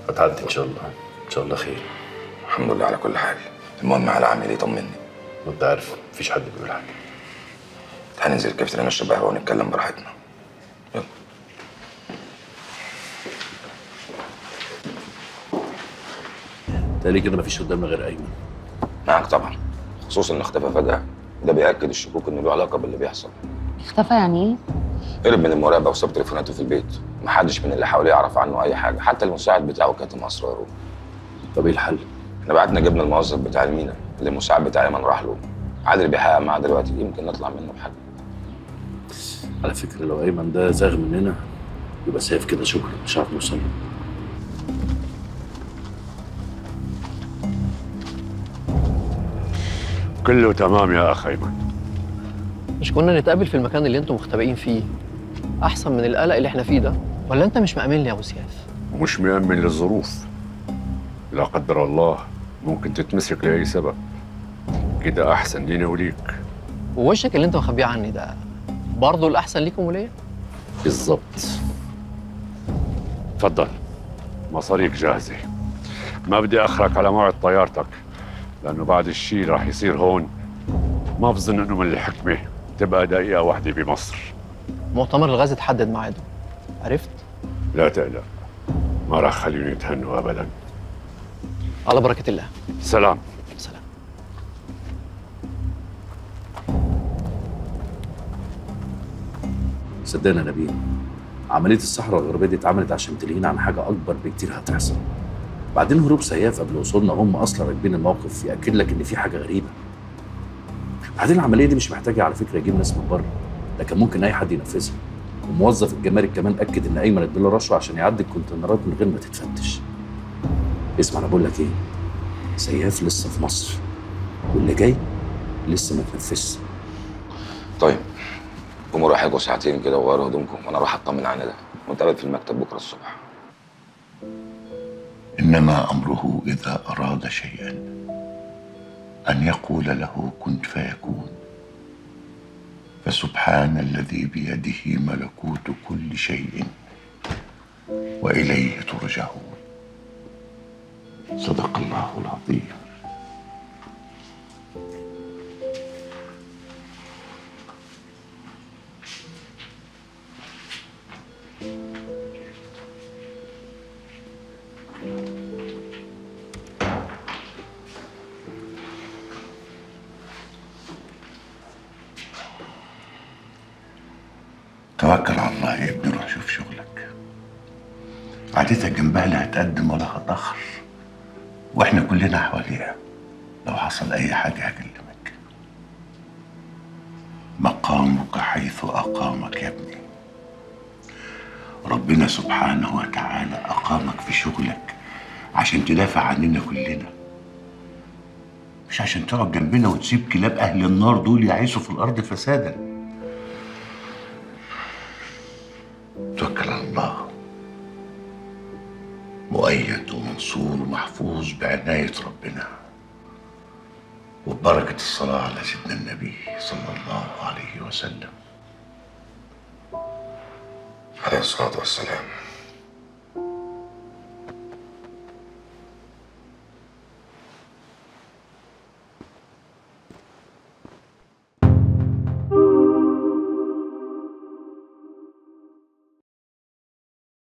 هتعدي ان شاء الله ان شاء الله خير الحمد لله على كل حال المهم على عامل ايه طمني وانت عارف مفيش حد بيقول حاجه تعالى ننزل الكافتيريا نشرب قهوه ونتكلم براحتنا يلا تقالي كده مفيش قدامنا غير ايمن معاك طبعا خصوصا انه اختفى فجاه ده بياكد الشكوك انه له علاقه باللي بيحصل اختفى يعني ايه؟ هرب من المراقبه وساب تليفوناته في البيت محدش من اللي حواليه يعرف عنه اي حاجه حتى المساعد بتاعه كاتم اسراره طب ايه الحل؟ احنا بعتنا جبنا الموظف بتاع المينا اللي المساعد بتاع ايمن راح له عادل بيحقق معاه دلوقتي يمكن نطلع منه بحاجه على فكره لو ايمن ده زاغ مننا يبقى سايف كده شكرا مش عارف نوصل له كله تمام يا اخ ايمن مش كنا نتقابل في المكان اللي انتم مختبئين فيه احسن من القلق اللي احنا فيه ده ولا انت مش مأمن لي يا ابو سياف ومش مأمن للظروف لا قدر الله ممكن تتمسك لأي سبب كده أحسن لينا وليك ووشك اللي انت مخبيه عني ده برضه الاحسن ليكم وليا بالظبط تفضل مصاريك جاهزة ما بدي أخرك على موعد طيارتك لأنه بعد الشيء راح يصير هون ما بظن إنه من الحكمة تبقى دقيقة واحدة بمصر مؤتمر الغاز اتحدد ميعاده عرفت لا تقلق ما راح خليهم يتهنوا أبدا على بركه الله سلام سلام صدقنا يا نبيل عمليه الصحراء الغربيه دي اتعملت عشان تلهينا عن حاجه اكبر بكتير هتحصل بعدين هروب سياف قبل وصولنا هم اصلا راكبين الموقف ياكد لك ان في حاجه غريبه بعدين العمليه دي مش محتاجه على فكره يجيب ناس من بره ده كان ممكن اي حد ينفذها وموظف الجمارك كمان اكد ان ايمن اداله رشوه عشان يعدي الكونتينرات من غير ما تتفتش اسمع انا بقول لك ايه سياف لسه في مصر واللي جاي لسه ما تنفذش طيب قوموا روحوا ساعتين كده وغيروا هدومكم وانا اروح اطمن عن ده ونتقابل في المكتب بكره الصبح انما امره اذا اراد شيئا ان يقول له كن فيكون فسبحان الذي بيده ملكوت كل شيء واليه ترجعون صدق الله العظيم توكل على الله يا ابني روح شوف شغلك عادتك جنبها لا هتقدم ولا هتأخر واحنا كلنا حواليها لو حصل اي حاجة هكلمك مقامك حيث أقامك يا ابني ربنا سبحانه وتعالى أقامك في شغلك عشان تدافع عننا كلنا مش عشان تقعد جنبنا وتسيب كلاب أهل النار دول يعيشوا في الأرض فسادا توكل على الله مؤيد ومنصور ومحفوظ بعناية ربنا وببركة الصلاة على سيدنا النبي صلى الله عليه وسلم عليه الصلاه والسلام